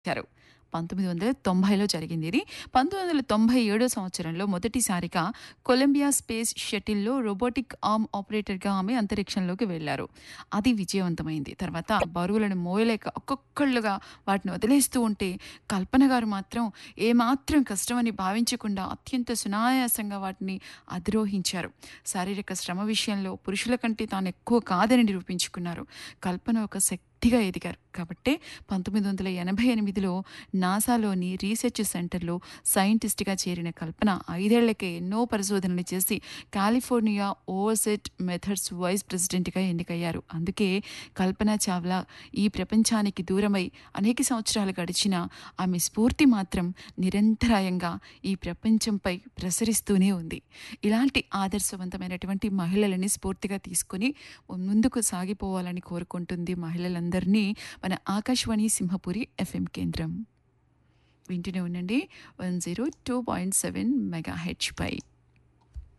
ఇచ్చారు పంతొమ్మిది వందల తొంభైలో జరిగింది ఇది పంతొమ్మిది వందల తొంభై ఏడో సంవత్సరంలో మొదటిసారిగా కొలంబియా స్పేస్ షటిల్లో రోబోటిక్ ఆర్మ్ ఆపరేటర్గా ఆమె అంతరిక్షంలోకి వెళ్లారు అది విజయవంతమైంది తర్వాత బరువులను మోయలేక ఒక్కొక్కళ్ళుగా వాటిని వదిలేస్తూ ఉంటే కల్పన గారు మాత్రం ఏమాత్రం కష్టమని భావించకుండా అత్యంత సునాయాసంగా వాటిని అధిరోహించారు శారీరక శ్రమ విషయంలో పురుషుల కంటే తాను ఎక్కువ కాదని నిరూపించుకున్నారు కల్పన ఒక శక్తిగా ఎదిగారు కాబట్టే పంతొమ్మిది వందల ఎనభై ఎనిమిదిలో నాసాలోని రీసెర్చ్ సెంటర్లో సైంటిస్ట్గా చేరిన కల్పన ఐదేళ్లకే ఎన్నో పరిశోధనలు చేసి కాలిఫోర్నియా ఓవర్సెట్ మెథడ్స్ వైస్ ప్రెసిడెంట్గా ఎన్నికయ్యారు అందుకే కల్పన చావ్లా ఈ ప్రపంచానికి దూరమై అనేక సంవత్సరాలు గడిచినా ఆమె స్ఫూర్తి మాత్రం నిరంతరాయంగా ఈ ప్రపంచంపై ప్రసరిస్తూనే ఉంది ఇలాంటి ఆదర్శవంతమైనటువంటి మహిళలని స్ఫూర్తిగా తీసుకుని ముందుకు సాగిపోవాలని కోరుకుంటుంది మహిళలందరినీ మన ఆకాశవాణి సింహపురి ఎఫ్ఎం కేంద్రం వింటూనే ఉండండి one zero two point seven మెగా హెచ్ పై